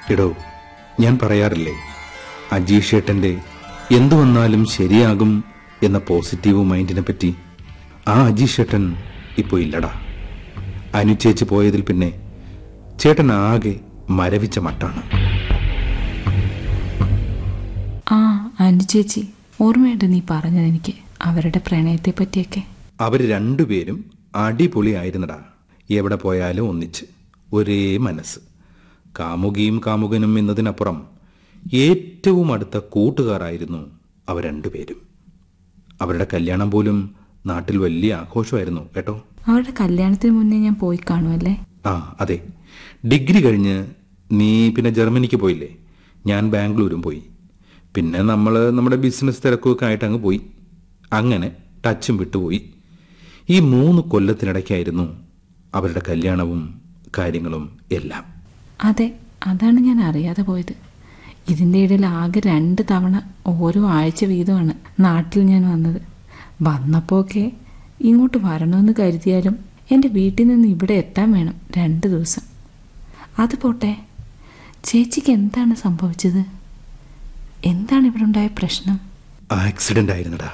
എടോ ഞാൻ പറയാറില്ലേ അജീഷേട്ടന്റെ എന്തു വന്നാലും ശരിയാകും എന്ന പോസിറ്റീവ് മൈൻഡിനെ പറ്റി ആ അജീഷേട്ടൻ ഇപ്പോ ഇല്ലടാ അനുചേച്ച് പോയതിൽ പിന്നെ ചേട്ടൻ ആകെ മരവിച്ച മട്ടാണ് ആ അനു ചേച്ചി ഓർമ്മയുണ്ട് നീ പറഞ്ഞത് എനിക്ക് അവരുടെ പ്രണയത്തെ പറ്റിയൊക്കെ അവര് രണ്ടുപേരും അടിപൊളിയായിരുന്നടാ എവിടെ പോയാലും ഒന്നിച്ച് ഒരേ മനസ്സ് കാമുകിയും കാമുകനും എന്നതിനപ്പുറം ഏറ്റവും അടുത്ത കൂട്ടുകാരായിരുന്നു അവർ രണ്ടുപേരും അവരുടെ കല്യാണം പോലും നാട്ടിൽ വലിയ ആഘോഷമായിരുന്നു കേട്ടോ അവരുടെ കല്യാണത്തിന് മുന്നേ ഞാൻ പോയി കാണുമല്ലേ ആ അതെ ഡിഗ്രി കഴിഞ്ഞ് നീ പിന്നെ ജർമ്മനിക്ക് പോയില്ലേ ഞാൻ ബാംഗ്ലൂരും പോയി പിന്നെ നമ്മൾ നമ്മുടെ ബിസിനസ് തിരക്കൊക്കെ ആയിട്ട് അങ്ങ് പോയി അങ്ങനെ ടച്ചും വിട്ടുപോയി ഈ മൂന്ന് കൊല്ലത്തിനിടയ്ക്കായിരുന്നു അവരുടെ കല്യാണവും കാര്യങ്ങളും എല്ലാം അതെ അതാണ് ഞാൻ അറിയാതെ പോയത് ഇതിൻ്റെ ഇടയിൽ ആകെ രണ്ട് തവണ ഓരോ ആഴ്ച വീതമാണ് നാട്ടിൽ ഞാൻ വന്നത് വന്നപ്പോഴൊക്കെ ഇങ്ങോട്ട് വരണമെന്ന് കരുതിയാലും എൻ്റെ വീട്ടിൽ നിന്ന് ഇവിടെ എത്താൻ വേണം രണ്ട് ദിവസം അത് പോട്ടെ ചേച്ചിക്ക് എന്താണ് സംഭവിച്ചത് എന്താണ് ഇവിടെ ഉണ്ടായ പ്രശ്നം ആക്സിഡന്റ് ആയിരുന്നടാ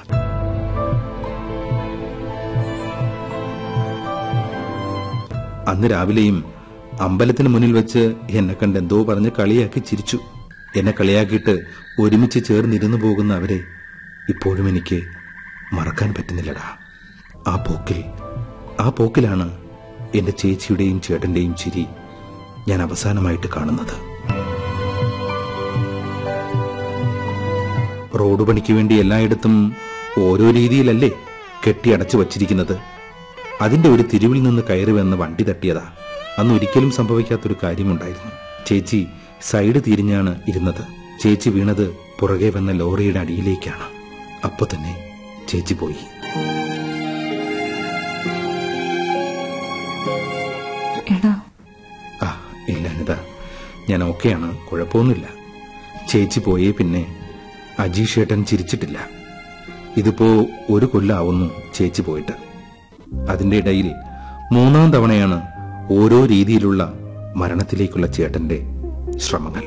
അന്ന് രാവിലെയും അമ്പലത്തിന് മുന്നിൽ വെച്ച് എന്നെ കണ്ട് എന്തോ പറഞ്ഞ് കളിയാക്കി ചിരിച്ചു എന്നെ കളിയാക്കിയിട്ട് ഒരുമിച്ച് ചേർന്നിരുന്നു പോകുന്ന അവരെ ഇപ്പോഴും എനിക്ക് മറക്കാൻ പറ്റുന്നില്ലടാ ആ പോക്കിൽ ആ പോക്കിലാണ് എന്റെ ചേച്ചിയുടെയും ചേട്ടന്റെയും ചിരി ഞാൻ അവസാനമായിട്ട് കാണുന്നത് റോഡ് പണിക്ക് വേണ്ടി എല്ലായിടത്തും ഓരോ രീതിയിലല്ലേ കെട്ടിയടച്ചു വച്ചിരിക്കുന്നത് അതിന്റെ ഒരു തിരിവിൽ നിന്ന് കയറി വന്ന് വണ്ടി തട്ടിയതാ അന്ന് ഒരിക്കലും സംഭവിക്കാത്തൊരു കാര്യമുണ്ടായിരുന്നു ചേച്ചി സൈഡ് തിരിഞ്ഞാണ് ഇരുന്നത് ചേച്ചി വീണത് പുറകെ വന്ന ലോറിയുടെ അടിയിലേക്കാണ് അപ്പൊ തന്നെ ചേച്ചി പോയി എടാ ആ ഇല്ല അനിത ഞാൻ ഓക്കെയാണ് കുഴപ്പമൊന്നുമില്ല ചേച്ചി പോയേ പിന്നെ അജീഷേട്ടൻ ചിരിച്ചിട്ടില്ല ഇതിപ്പോ ഒരു കൊല്ലാവുന്നു ചേച്ചി പോയിട്ട് അതിന്റെ ഇടയിൽ മൂന്നാം തവണയാണ് ഓരോ രീതിയിലുള്ള മരണത്തിലേക്കുള്ള ചേട്ടന്റെ ശ്രമങ്ങൾ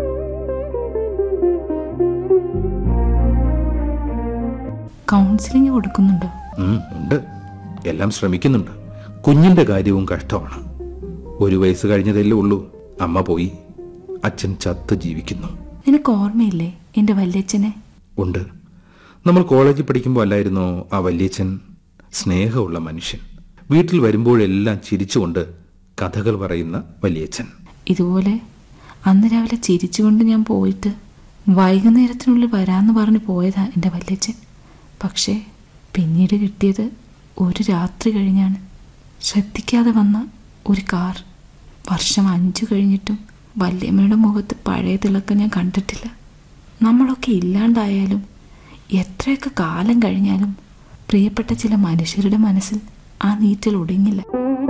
കൗൺസിലിംഗ് കൊടുക്കുന്നുണ്ടോ ഉം, ഉണ്ട് എല്ലാം ശ്രമിക്കുന്നുണ്ട് കുഞ്ഞിന്റെ കാര്യവും കഷ്ടമാണ് ഒരു വയസ്സ് കഴിഞ്ഞതല്ലേ ഉള്ളൂ അമ്മ പോയി അച്ഛൻ ചത്ത് ജീവിക്കുന്നു നിനക്ക് ഓർമ്മയില്ലേ എൻ്റെ വല്യച്ഛനെ ഉണ്ട് നമ്മൾ കോളേജിൽ പഠിക്കുമ്പോൾ അല്ലായിരുന്നോ ആ വല്യച്ഛൻ സ്നേഹമുള്ള മനുഷ്യൻ വീട്ടിൽ വരുമ്പോഴെല്ലാം ചിരിച്ചുകൊണ്ട് കഥകൾ പറയുന്ന വല്യച്ഛൻ ഇതുപോലെ അന്ന് രാവിലെ ചിരിച്ചുകൊണ്ട് ഞാൻ പോയിട്ട് വൈകുന്നേരത്തിനുള്ളിൽ വരാമെന്ന് പറഞ്ഞ് പോയതാ എൻ്റെ വല്യച്ഛൻ പക്ഷേ പിന്നീട് കിട്ടിയത് ഒരു രാത്രി കഴിഞ്ഞാണ് ശ്രദ്ധിക്കാതെ വന്ന ഒരു കാർ വർഷം അഞ്ചു കഴിഞ്ഞിട്ടും വല്യമ്മയുടെ മുഖത്ത് പഴയ തിളക്കം ഞാൻ കണ്ടിട്ടില്ല നമ്മളൊക്കെ ഇല്ലാണ്ടായാലും എത്രയൊക്കെ കാലം കഴിഞ്ഞാലും പ്രിയപ്പെട്ട ചില മനുഷ്യരുടെ മനസ്സിൽ ആ നീറ്റൽ ഒടുങ്ങില്ല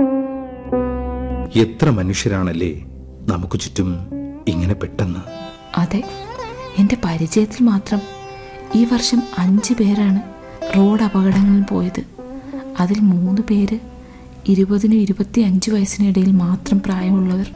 എത്ര മനുഷ്യരാണല്ലേ നമുക്ക് ചുറ്റും ഇങ്ങനെ പെട്ടെന്ന് അതെ എൻ്റെ പരിചയത്തിൽ മാത്രം ഈ വർഷം അഞ്ച് പേരാണ് റോഡ് അപകടങ്ങളിൽ പോയത് അതിൽ മൂന്ന് പേര് ഇരുപതിനും ഇരുപത്തി അഞ്ച് വയസ്സിനിടയിൽ മാത്രം പ്രായമുള്ളവർ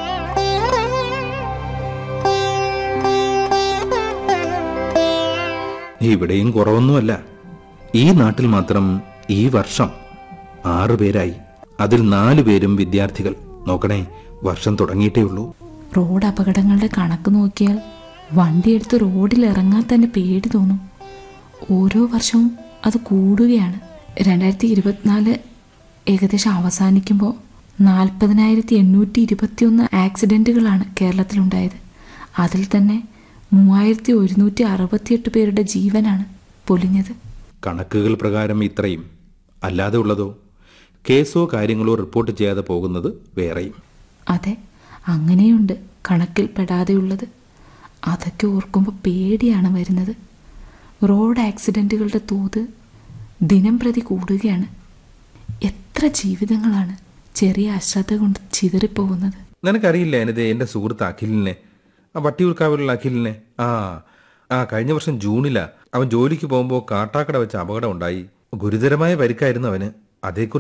ഇവിടെയും കുറവൊന്നുമല്ല ഈ നാട്ടിൽ മാത്രം ഈ വർഷം ആറു പേരായി അതിൽ നാലു പേരും വിദ്യാർത്ഥികൾ നോക്കണേ വർഷം തുടങ്ങിയിട്ടേ ഉള്ളൂ റോഡ് അപകടങ്ങളുടെ കണക്ക് നോക്കിയാൽ വണ്ടിയെടുത്ത് റോഡിൽ ഇറങ്ങാൻ തന്നെ പേടി തോന്നും ഓരോ വർഷവും അത് കൂടുകയാണ് രണ്ടായിരത്തി ഇരുപത്തിനാല് ഏകദേശം അവസാനിക്കുമ്പോൾ നാൽപ്പതിനായിരത്തി എണ്ണൂറ്റി ഇരുപത്തിയൊന്ന് ആക്സിഡൻറ്റുകളാണ് കേരളത്തിലുണ്ടായത് അതിൽ തന്നെ മൂവായിരത്തി ഒരുന്നൂറ്റി അറുപത്തിയെട്ട് പേരുടെ ജീവനാണ് പൊലിഞ്ഞത് കണക്കുകൾ പ്രകാരം ഇത്രയും അല്ലാതെ ഉള്ളതോ കേസോ കാര്യങ്ങളോ റിപ്പോർട്ട് ചെയ്യാതെ പോകുന്നത് വേറെയും അതെ അങ്ങനെയുണ്ട് കണക്കിൽ പെടാതെയുള്ളത് അതൊക്കെ ഓർക്കുമ്പോൾ പേടിയാണ് വരുന്നത് റോഡ് ആക്സിഡൻറ്റുകളുടെ തോത് ദിനം പ്രതി കൂടുകയാണ് എത്ര ജീവിതങ്ങളാണ് ചെറിയ അശ്രദ്ധ കൊണ്ട് ചിതറിപ്പോകുന്നത് നിനക്കറിയില്ല അനിത് എന്റെ സുഹൃത്ത് അഖിലിനെ ആ വട്ടിയൂർക്കാവിലുള്ള അഖിലിനെ ആ ആ കഴിഞ്ഞ വർഷം ജൂണിലാ അവൻ ജോലിക്ക് പോകുമ്പോൾ കാട്ടാക്കട വെച്ച് അപകടം ഉണ്ടായി ഗുരുതരമായ പരിക്കായിരുന്നു അവന് അതേക്കുറിച്ച്